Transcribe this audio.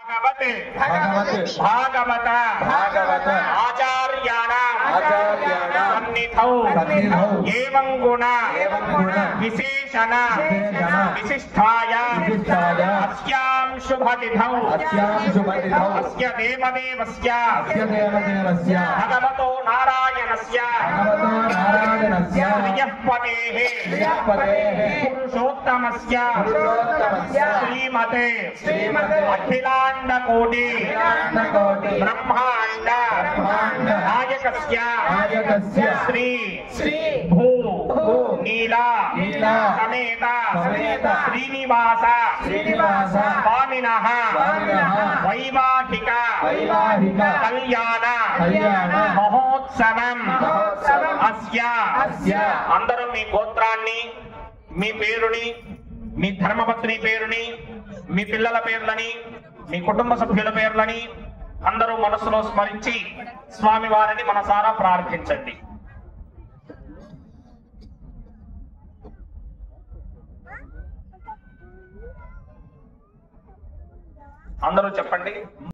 భగవత్ భగవత్ భాగవత భాగవత ఆచార్యాణం ఆచార్యాణం సన్నిధౌ సన్నిధౌ ఏవం గుణ ఏవం గుణ విశేషణ విశేషణ విశిష్టాయ విశిష్టాయ అస్యాం శుభతిథౌ అస్యాం శుభతిథౌ అస్య దేవదేవస్య అస్య దేవదేవస్య భగవతో నారాయణస్య భగవతో నారాయణస్య ప్రియపతేః ప్రియపతేః పురుషోత్తమస్య పురుషోత్తమస్య శ్రీమతే శ్రీమతే అఖిలాండ కోటి అఖిలాండకోటి బ్రహ్మాండ బ్రహ్మాండ నాయకస్య నాయకస్య శ్రీ శ్రీ భూ భూ నీలా నీలా సమేత సమేత శ్రీనివాస శ్రీనివాస స్వామినః స్వామినః వైవాహిక వైవాహిక కళ్యాణ కళ్యాణ మహోత్సవం మహోత్సవం అస్య అస్య అందరూ మీ గోత్రాన్ని మీ పేరుని మీ ధర్మపత్ని పేరుని మీ పిల్లల పేర్లని మీ కుటుంబ సభ్యుల పేర్లని అందరూ మనసులో స్మరించి స్వామి వారిని మనసారా ప్రార్థించండి అందరూ చెప్పండి